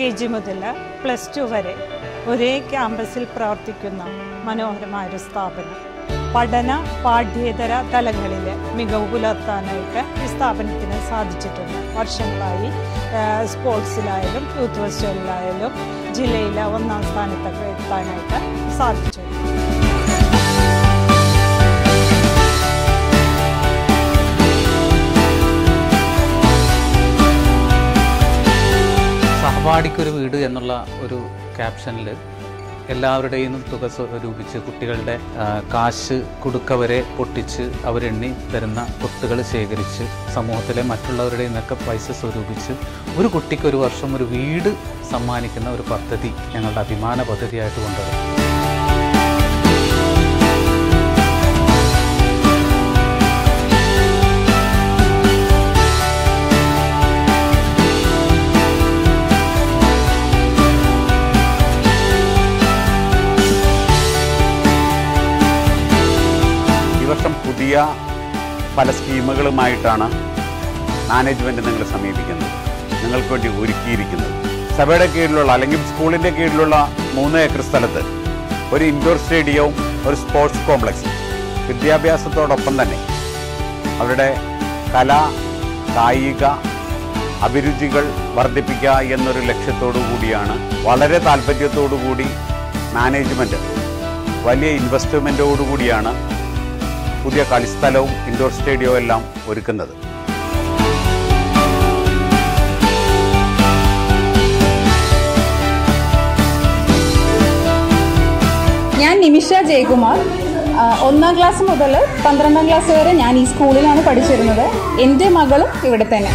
G മുതൽ plus two വരെ ഒരേ ക്യാമ്പസിൽ പ്രവർത്തിക്കുന്ന മനോഹരമായൊരു സ്ഥാപനം പഠന പാഠ്യേതര തലങ്ങളിൽ മികവ് പുലർത്താനായിട്ട് ഈ സ്ഥാപനത്തിന് സാധിച്ചിട്ടുണ്ട് വർഷങ്ങളായി ആ, സ്പോർട്സിലായാലും യൂത്ത് ഫെസ്റ്റിവലിലായാലും ജില്ലയിലെ ഒന്നാം സ്ഥാനത്തൊക്കെ എത്താനായിട്ട് സാധിച്ചു സഹപാഠിക്കൊരു വീട് എന്നുള്ള ഒരു ക്യാപ്ഷനിൽ എല്ലാവരുടെയും തുക സ്വരൂപിച്ച് കുട്ടികളുടെ ആ, കാശ് കുടുക്ക വരെ പൊട്ടിച്ച് അവരെണ്ണി തരുന്ന കൊട്ടുകൾ ശേഖരിച്ച് സമൂഹത്തിലെ മറ്റുള്ളവരുടെ നിന്നൊക്കെ പൈസ സ്വരൂപിച്ച് ഒരു കുട്ടിക്ക് ഒരു വർഷം ഒരു വീട് സമ്മാനിക്കുന്ന ഒരു പദ്ധതി ഞങ്ങളുടെ അഭിമാന പദ്ധതിയായിട്ട് കൊണ്ടുവരും ഈ വർഷം പുതിയ പല സ്കീമുകളുമായിട്ടാണ് മാനേജ്മെൻറ്റ് നിങ്ങളെ സമീപിക്കുന്നത് നിങ്ങൾക്ക് വേണ്ടി ഒരുക്കിയിരിക്കുന്നത് സഭയുടെ കീഴിലുള്ള അല്ലെങ്കിൽ സ്കൂളിൻ്റെ കീഴിലുള്ള മൂന്ന് ഏക്കർ സ്ഥലത്ത് ഒരു ഇൻഡോർ സ്റ്റേഡിയവും ഒരു സ്പോർട്സ് കോംപ്ലക്സും വിദ്യാഭ്യാസത്തോടൊപ്പം തന്നെ അവരുടെ കല കായിക അഭിരുചികൾ വർദ്ധിപ്പിക്കുക എന്നൊരു ലക്ഷ്യത്തോടു കൂടിയാണ് വളരെ താല്പര്യത്തോടു കൂടി മാനേജ്മെൻറ്റ് വലിയ ഇൻവെസ്റ്റ്മെൻറ്റോടുകൂടിയാണ് പുതിയ കളിസ്ഥലവും ഇൻഡോർ സ്റ്റേഡിയവും എല്ലാം ഒരുക്കുന്നത് ഞാൻ നിമിഷ ജയകുമാർ ആ, ഒന്നാം ക്ലാസ് മുതൽ പന്ത്രണ്ടാം ക്ലാസ് വരെ ഞാൻ ഈ സ്കൂളിലാണ് പഠിച്ചിരുന്നത് എൻ്റെ മകളും ഇവിടെ തന്നെ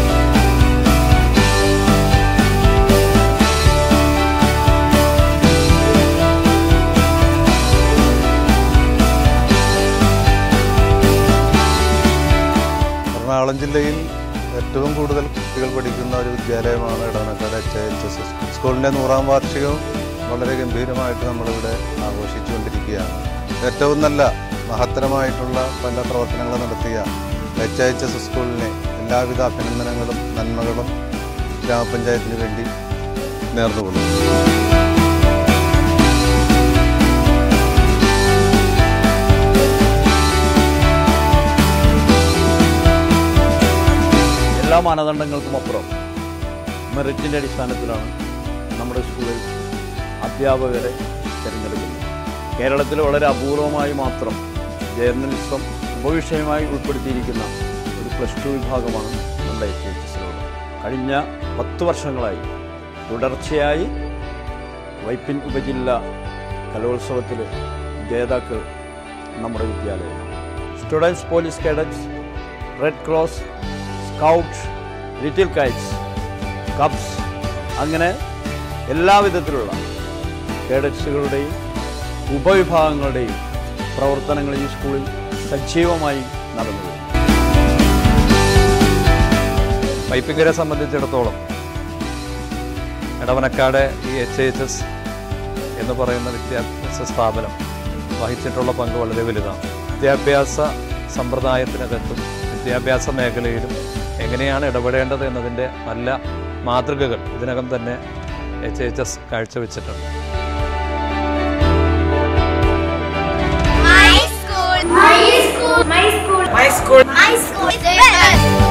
എറണാകുളം ജില്ലയിൽ ഏറ്റവും കൂടുതൽ കുട്ടികൾ പഠിക്കുന്ന ഒരു വിദ്യാലയമാണ് Edavanakkad H H S S സ്കൂളിൻ്റെ നൂറാം വാർഷികവും വളരെ ഗംഭീരമായിട്ട് നമ്മളിവിടെ ആഘോഷിച്ചുകൊണ്ടിരിക്കുകയാണ് ഏറ്റവും നല്ല മഹത്തരമായിട്ടുള്ള പല പ്രവർത്തനങ്ങളും നടത്തിയ എച്ച് എച്ച് എസ് സ്കൂളിനെ എല്ലാവിധ അഭിനന്ദനങ്ങളും നന്മകളും ഗ്രാമപഞ്ചായത്തിന് വേണ്ടി നേർന്നുകൊള്ളുന്നു എല്ലാ മാനദണ്ഡങ്ങൾക്കും അപ്പുറം മെറിറ്റിൻ്റെ അടിസ്ഥാനത്തിലാണ് നമ്മുടെ സ്കൂളിൽ അധ്യാപകരെ തിരഞ്ഞെടുക്കുന്നത് കേരളത്തിൽ വളരെ അപൂർവമായി മാത്രം ജേർണലിസം ഉപവിഷയമായി ഉൾപ്പെടുത്തിയിരിക്കുന്ന ഒരു പ്ലസ് ടു വിഭാഗമാണ് നമ്മുടെ എച്ച് എച്ച് എസിലുള്ളത് കഴിഞ്ഞ പത്ത് വർഷങ്ങളായി തുടർച്ചയായി വൈപ്പിൻ ഉപജില്ല കലോത്സവത്തിൽ ജേതാക്കൾ നമ്മുടെ വിദ്യാലയമാണ് students police cadets red cross scout little kites cubs അങ്ങനെ എല്ലാവിധത്തിലുള്ള കേഡറ്റ്സുകളുടെയും ഉപവിഭാഗങ്ങളുടെയും പ്രവർത്തനങ്ങൾ ഈ സ്കൂളിൽ സജീവമായി നടന്നു വരുന്നു വൈപ്പിങ്കരെ സംബന്ധിച്ചിടത്തോളം ഇടവനക്കാട് ഈ എച്ച് എച്ച് എസ് എന്ന് പറയുന്ന വിദ്യാഭ്യാസ സ്ഥാപനം വഹിച്ചിട്ടുള്ള പങ്ക് വളരെ വലുതാണ് വിദ്യാഭ്യാസ സമ്പ്രദായത്തിനകത്തും വിദ്യാഭ്യാസ മേഖലയിലും എങ്ങനെയാണ് ഇടപെടേണ്ടത് എന്നതിൻ്റെ നല്ല മാതൃകകൾ ഇതിനകം തന്നെ എച്ച് എച്ച് എസ് കാഴ്ചവെച്ചിട്ടുണ്ട് My school. My school. My school. My school. My school is the best.